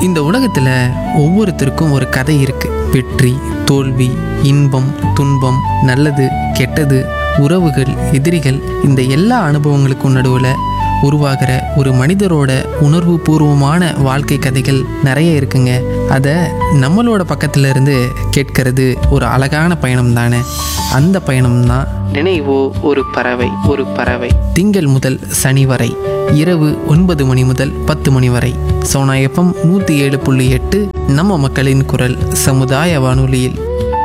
இந்த உலகத்தில் ஒவ்வொருத்தருக்கும் ஒரு கதை இருக்கு வெற்றி தோல்வி இன்பம் துன்பம் நல்லது கெட்டது உறவுகள் எதிரிகள் இந்த எல்லா அனுபவங்களுக்கும் நடுவில் உருவாகிற ஒரு மனிதரோட உணர்வு பூர்வமான வாழ்க்கை கதைகள் நிறைய இருக்குங்க அதை நம்மளோட பக்கத்துல இருந்து கேட்கறது ஒரு அழகான பயணம் தானே அந்த பயணம் தான் நினைவோ ஒரு பறவை ஒரு பறவை திங்கள் முதல் சனி வரை இரவு ஒன்பது மணி முதல் பத்து மணி வரை சோனா எஃப்எம் நூற்றி ஏழு புள்ளி எட்டு நம்ம மக்களின் குரல் சமுதாய வானொலியில்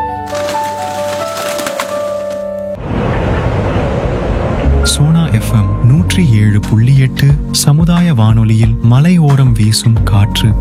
சோனா எஃப்எம் நூற்றி ஏழு புள்ளி எட்டு சமுதாய வானொலியில் மலையோரம் வீசும் காற்று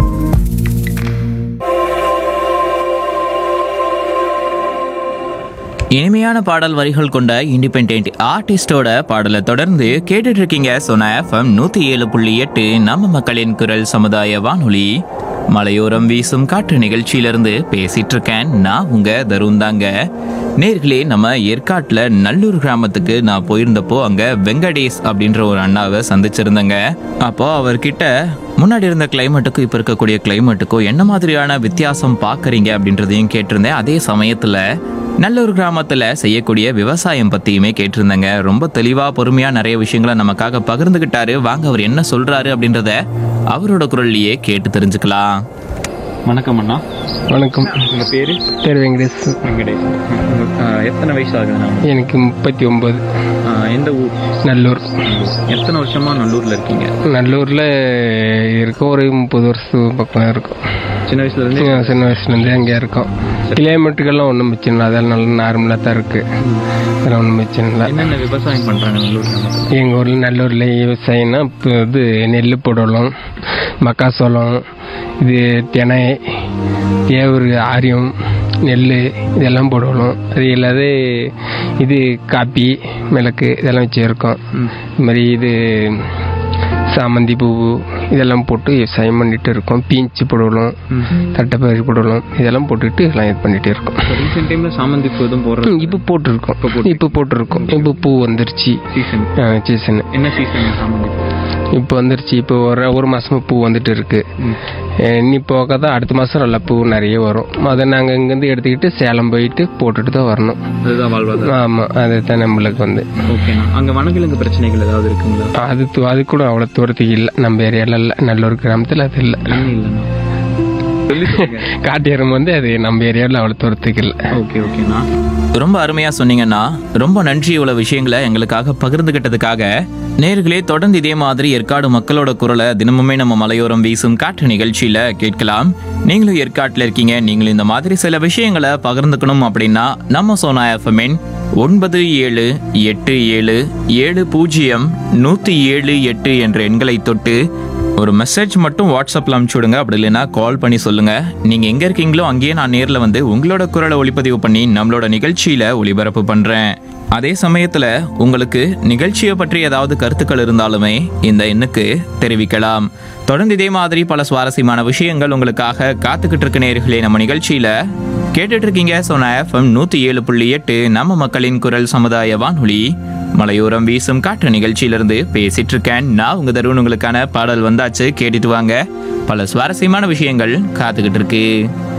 இனிமையான பாடல் வரிகள் கொண்ட இண்டிபெண்ட் ஆர்டிஸ்டோட பாடலை தொடர்ந்து கேட்டுட்டு இருக்கீங்க சொன்ன எஃப்எம் நூத்தி ஏழு புள்ளி எட்டு நம்ம மக்களின் குரல் சமுதாய வானொலி மலையோரம் வீசும் காற்று நிகழ்ச்சியிலிருந்து பேசிட்டு இருக்கேன் நான் உங்க தருண் தாங்க நேர்களே நம்ம ஏற்காட்டில் நல்லூர் கிராமத்துக்கு நான் போயிருந்தப்போ அங்க வெங்கடேஷ் அப்படின்ற ஒரு அண்ணாவை சந்திச்சிருந்தேங்க அப்போ அவர்கிட்ட முன்னாடி இருந்த கிளைமேட்டுக்கும் இப்போ இருக்கக்கூடிய கிளைமேட்டுக்கும் என்ன மாதிரியான வித்தியாசம் பார்க்குறீங்க அப்படின்றதையும் கேட்டிருந்தேன் அதே சமயத்தில் நல்லூர் கிராமத்தில் செய்யக்கூடிய விவசாயம் பற்றியுமே கேட்டிருந்தேங்க ரொம்ப தெளிவாக பொறுமையாக நிறைய விஷயங்களை நமக்காக பகிர்ந்துக்கிட்டாரு வாங்க அவர் என்ன சொல்கிறாரு அப்படின்றத அவரோட குரல்லையே கேட்டு தெரிஞ்சுக்கலாம் வணக்கம் அண்ணா வணக்கம் உங்கள் பேர் பேர் வெங்கடேஷ் வெங்கடேஷ் உங்களுக்கு எத்தனை வயசு ஆகுதுண்ணா எனக்கு முப்பத்தி ஒம்பது ஆஹ் எந்த ஊர் நல்லூர் எத்தனை வருஷமா நல்லூரில் இருக்கீங்க நல்லூரில் இருக்க ஒரு முப்பது வருஷம் பக்கம் இருக்கும் சின்ன வயசுல இருந்து சின்ன சின்ன வயசுலேருந்தே அங்கே இருக்கோம் கிலோமீட்டருக்கெல்லாம் ஒன்றும் பிரச்சனை இல்லை அதெல்லாம் நல்லா நார்மலாக தான் இருக்குது அதெல்லாம் ஒன்றும் பிரச்சனை இல்லை என்னென்ன விவசாயம் பண்ணுறாங்க நல்லூர் கிராமத்தில் எங்கள் ஊரில் நல்லூரில் விவசாயம்னா இப்போ இது நெல் போடலாம் மக்காசோளம் இது தினை தேவரு ஆரியம் நெல் இதெல்லாம் போடணும் அது இல்லாத இது காப்பி மிளகு இதெல்லாம் வச்சுருக்கோம் இது மாதிரி இது சாமந்தி பூ இதெல்லாம் போட்டு விவசாயம் பண்ணிட்டு இருக்கோம் பீஞ்சு போடலாம் தட்டைப்பயிறு போடலாம் இதெல்லாம் போட்டுட்டு எல்லாம் இது பண்ணிட்டு இருக்கோம் ரீசெண்ட் டைமில் சாமந்தி பூ எதுவும் போடுறது ம், இப்போ போட்டிருக்கோம் போட்டு- இப்போ போட்டிருக்கோம் இப்போ பூ வந்துருச்சு சீசன் சீசனு என்ன சீசன் சாமந்தி பூ இப்போ வந்துருச்சு இப்போ ஒரு ஒரு மாசமா பூ வந்துட்டு இருக்கு அஹ் இன்னி போக தான் அடுத்த மாசம் நல்லா பூ நிறைய வரும் அதை நாங்கள் இங்கேருந்து எடுத்துக்கிட்டு சேலம் போயிட்டு போட்டுட்டு தான் வரணும் அதுதான் வாழ்வாதாரம் ஆமாம் அதுதான் நம்மளுக்கு வந்து ஓகேண்ணா அங்கே வனவிலங்கு பிரச்சனைகள் ஏதாவது இருக்குங்களா அது து- அது கூட அவ்வளோ தூரத்துக்கு இல்லை நம்ம ஏரியால இல்லை நல்லூர் கிராமத்தில் அது இல்லை என்ன இல்லைண்ணா சொல்லி சொல்லுங்க காட்டு எறும்பு வந்து அது நம்ம ஏரியாவில் அவ்வளோ தூரத்துக்கு இல்லை ஓகே ஓகேண்ணா ரொம்ப அருமையாக சொன்னீங்கன்னா ரொம்ப நன்றி இவ்வளோ விஷயங்களை எங்களுக்காக பகிர்ந்துக்கிட்டதுக்காக நேர்களே தொடர்ந்து இதே மாதிரி ஏற்காடு மக்களோட குரலை தினமுமே நம்ம மலையோரம் வீசும் காற்று நிகழ்ச்சியில் கேட்கலாம் நீங்களும் ஏற்காட்டில் இருக்கீங்க நீங்களும் இந்த மாதிரி சில விஷயங்களை பகிர்ந்துக்கணும் அப்படின்னா நம்ம சோனா எஃப்எம்என் ஒன்பது ஏழு எட்டு ஏழு ஏழு பூஜ்ஜியம் நூற்றி ஏழு எட்டு என்ற எண்களை தொட்டு ஒரு மெசேஜ் மட்டும் வாட்ஸ்அப்பில் அனுப்பிச்சு விடுங்க அப்படி இல்லைன்னா கால் பண்ணி சொல்லுங்க நீங்க எங்க இருக்கீங்களோ அங்கேயே நான் நேர்ல வந்து உங்களோட குரலை ஒளிப்பதிவு பண்ணி நம்மளோட நிகழ்ச்சியில ஒளிபரப்பு பண்றேன் அதே சமயத்துல உங்களுக்கு நிகழ்ச்சியை பற்றி ஏதாவது கருத்துக்கள் இருந்தாலுமே இந்த எண்ணுக்கு தெரிவிக்கலாம் தொடர்ந்து இதே மாதிரி பல சுவாரஸ்யமான விஷயங்கள் உங்களுக்காக காத்துக்கிட்டு இருக்க நேர்களே நம்ம நிகழ்ச்சியில கேட்டுட்டு இருக்கீங்க சொன்ன எஃப்எம் நூத்தி ஏழு புள்ளி எட்டு நம்ம மக்களின் குரல் சமுதாய வானொலி மலையோரம் வீசும் காற்று நிகழ்ச்சியிலிருந்து பேசிட்டு இருக்கேன் நான் உங்க தருண் உங்களுக்கான பாடல் வந்தாச்சு கேட்டுட்டு வாங்க பல சுவாரஸ்யமான விஷயங்கள் காத்துக்கிட்டு இருக்கு